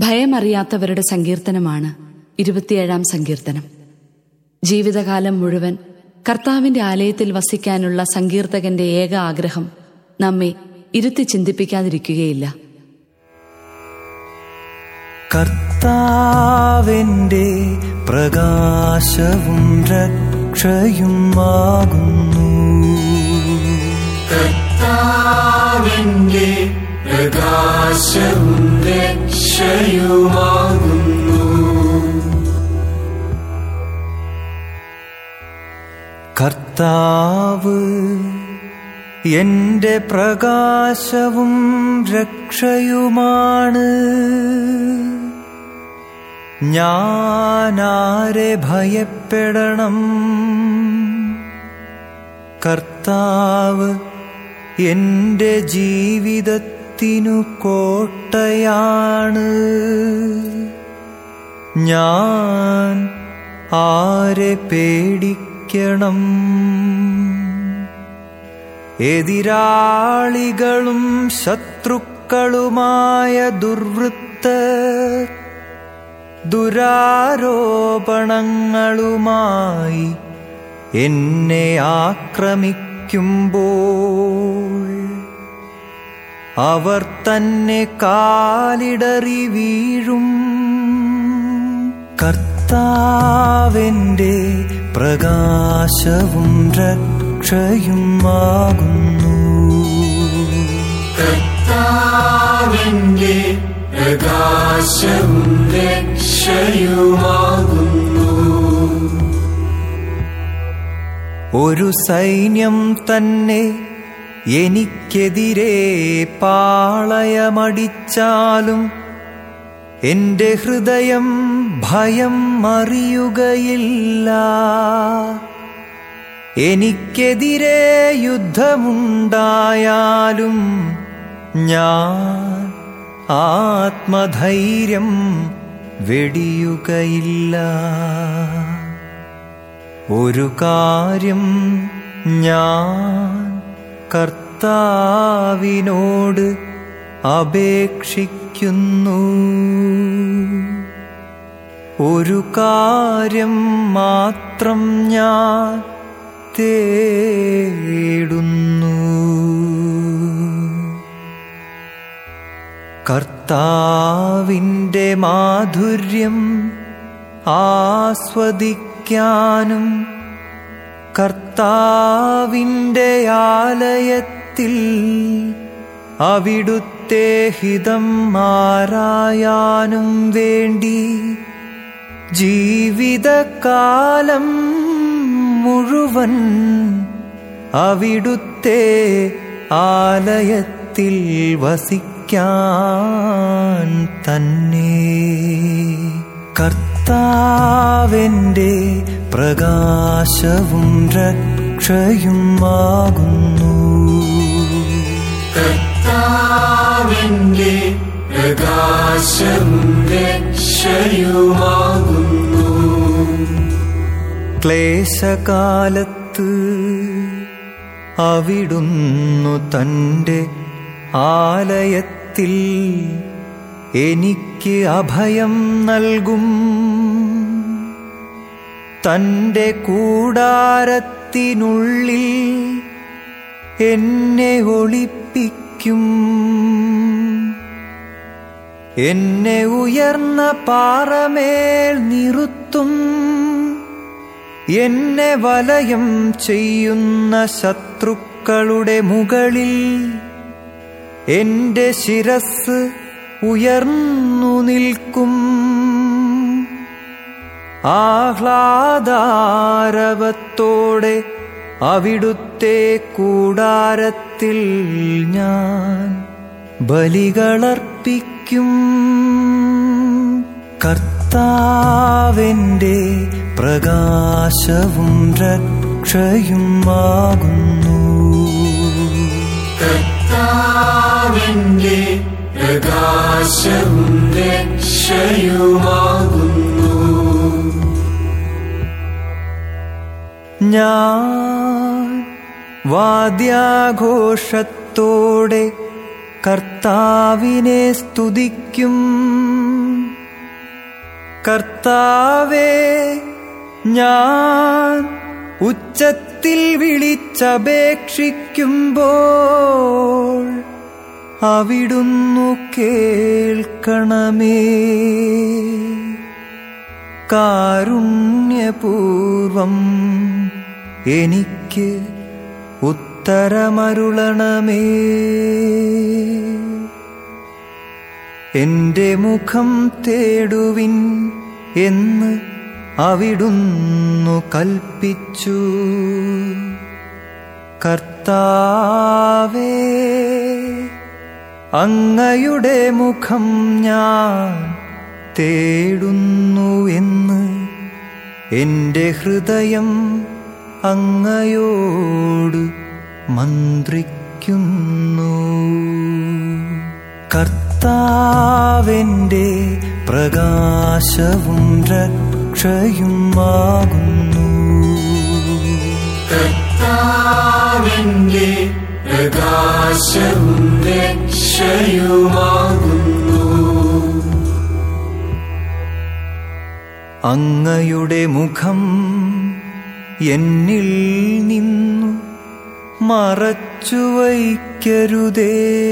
ഭയമറിയാത്തവരുടെ സങ്കീർത്തനമാണ് ഇരുപത്തിയേഴാം സങ്കീർത്തനം ജീവിതകാലം മുഴുവൻ കർത്താവിന്റെ ആലയത്തിൽ വസിക്കാനുള്ള സങ്കീർത്തകന്റെ ഏക ആഗ്രഹം നമ്മെ ഇരുത്തി ചിന്തിപ്പിക്കാതിരിക്കുകയില്ല കർത്താവിൻ്റെ പ്രകാശവും രക്ഷയുമാകുന്നു കർത്താവിന്റെ പ്രകാശവും രക്ഷയുമാകുന്നു കർത്താവ് എൻ്റെ പ്രകാശവും രക്ഷയുമാണ് ഞാനാരെ ഭയപ്പെടണം കർത്താവ് എൻ്റെ ജീവിതത്തിനു കോട്ടയാണ് ഞാൻ ആരെ പേടിക്കണം എതിരാളികളും ശത്രുക്കളുമായ ദുർവൃത്തർ ദുരാരോപണങ്ങളുമായി എന്നെ ആക്രമിക്കുമ്പോൾ അവർ തന്നെ കാലിടറി വീഴും കർത്താവിൻ്റെ പ്രകാശവും രക്ഷയുമാകുന്നു കർത്താവിന്റെ പ്രകാശവും രക്ഷയുമാകുന്നു ഒരു സൈന്യം തന്നെ എനിക്കെതിരെ പാളയമടിച്ചാലും എന്റെ ഹൃദയം ഭയം അറിയുകയില്ല എനിക്കെതിരെ യുദ്ധമുണ്ടായാലും ഞാൻ ആത്മധൈര്യം വെടിയുകയില്ല ഒരു കാര്യം ഞാൻ കർത്താവിനോട് അപേക്ഷിക്കുന്നു ഒരു കാര്യം മാത്രം ഞാൻ തേടുന്നു കർത്താവിൻ്റെ മാധുര്യം ആസ്വദിക്കാനും കർത്താവിൻ്റെ ആലയത്തിൽ അവിടുത്തെ ഹിതം മാറായാനും വേണ്ടി ജീവിതകാലം മുഴുവൻ അവിടുത്തെ ആലയത്തിൽ വസിക്കാൻ തന്നെ കർത്താവിൻ്റെ പ്രകാശവും രക്ഷയുമാകുന്നു കർത്താവിന്റെ പ്രകാശവും രക്ഷയുമാകുന്നു ക്ലേശകാലത്ത് അവിടുന്നു തൻ്റെ ആലയത്തിൽ എനിക്ക് അഭയം നൽകും തൻ്റെ കൂടാരത്തിനുള്ളിൽ എന്നെ ഒളിപ്പിക്കും എന്നെ ഉയർന്ന പാറമേൽ നിറുത്തും എന്നെ വലയം ചെയ്യുന്ന ശത്രുക്കളുടെ മുകളിൽ എന്റെ ശിരസ് ഉയർന്നു നിൽക്കും ആഹ്ലാദാരവത്തോടെ അവിടുത്തെ കൂടാരത്തിൽ ഞാൻ ബലികളർപ്പിക്കും കർത്താവിൻ്റെ പ്രകാശവും രക്ഷയുമാകുന്നു കർത്താവിന്റെ പ്രകാശവും രക്ഷയുമാകുന്നു ഞാൻ വാദ്യാഘോഷത്തോടെ കർത്താവിനെ സ്തുതിക്കും കർത്താവേ ഞാൻ ഉച്ചത്തിൽ വിളിച്ചപേക്ഷിക്കുമ്പോൾ അവിടുന്നു കേൾക്കണമേ കാരുണ്യപൂർവം എനിക്ക് ഉത്തരമരുളണമേ എന്റെ മുഖം തേടുവിൻ എന്ന് അവിടുന്നു കൽപ്പിച്ചു കർത്താവേ അങ്ങയുടെ മുഖം ഞാൻ തേടുന്നു എന്ന് എന്റെ ഹൃദയം അങ്ങയോട് മന്ത്രിക്കുന്നു കർത്താവിൻ്റെ പ്രകാശവും രക്ഷയുമാകുന്നു കർത്താവിന്റെ പ്രകാശവും രക്ഷയുമാകുന്നു അങ്ങയുടെ മുഖം എന്നിൽ നിന്നു മറച്ചു വയ്ക്കരുതേ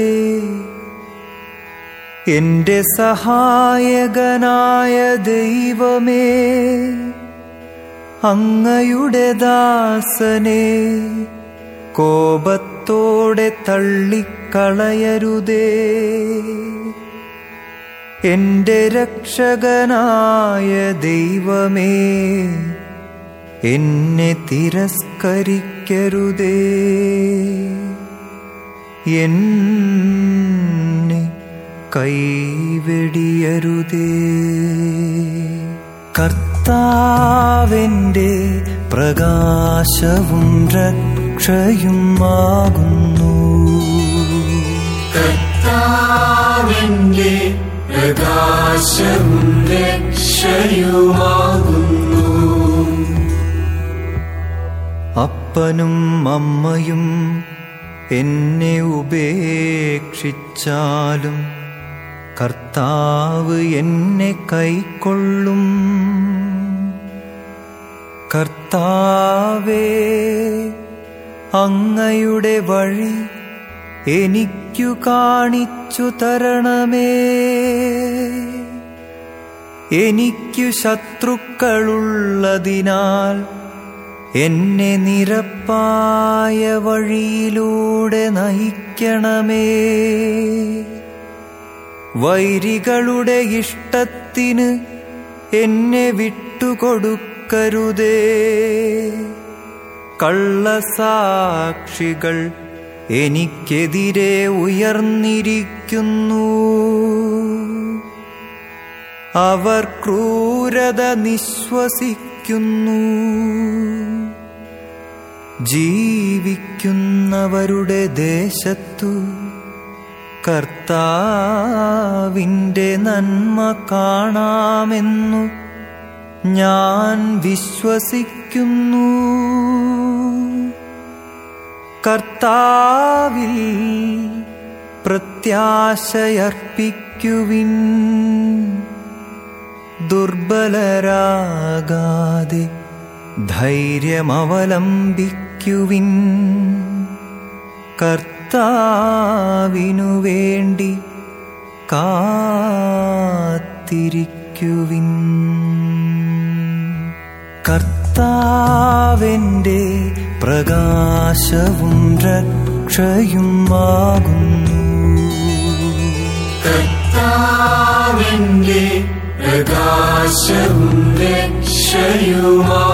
എന്റെ സഹായകനായ ദൈവമേ അങ്ങയുടെ ദാസനെ കോപത്തോടെ തള്ളിക്കളയരുതേ എന്റെ രക്ഷകനായ ദൈവമേ എന്നെ തിരസ്കരിക്കരുതേ എന്നെ കൈവെടിയരുതേ കർത്താവിൻ്റെ പ്രകാശവും രക്ഷയുമാകുന്നു കർത്താവിന്റെ പ്രകാശവും രക്ഷയുമാകുന്നു അപ്പനും അമ്മയും എന്നെ ഉപേക്ഷിച്ചാലും കർത്താവ് എന്നെ കൈക്കൊള്ളും കർത്താവേ അങ്ങയുടെ വഴി എനിക്കു കാണിച്ചു തരണമേ എനിക്കു ശത്രുക്കളുള്ളതിനാൽ എന്നെ നിരപ്പായ വഴിയിലൂടെ നയിക്കണമേ വൈരികളുടെ ഇഷ്ടത്തിന് എന്നെ വിട്ടുകൊടുക്കരുതേ കള്ളസാക്ഷികൾ എനിക്കെതിരെ ഉയർന്നിരിക്കുന്നു അവർ ക്രൂരത നിശ്വസിക്കുന്നു ജീവിക്കുന്നവരുടെ ദേശത്തു കർത്താവിൻ്റെ നന്മ കാണാമെന്നു ഞാൻ വിശ്വസിക്കുന്നു കർത്താവിൽ പ്രത്യാശയർപ്പിക്കുവിൻ ദുർബലരാകാതെ ധൈര്യമവലംബിക്കുവിൻ കർത്താവിനു വേണ്ടി കാത്തിരിക്കുവിൻ കർത്താവിൻ്റെ പ്രകാശവും രക്ഷയുമാകുന്നു കർത്താവിന്റെ പ്രകാശവും രക്ഷയുമാകുന്നു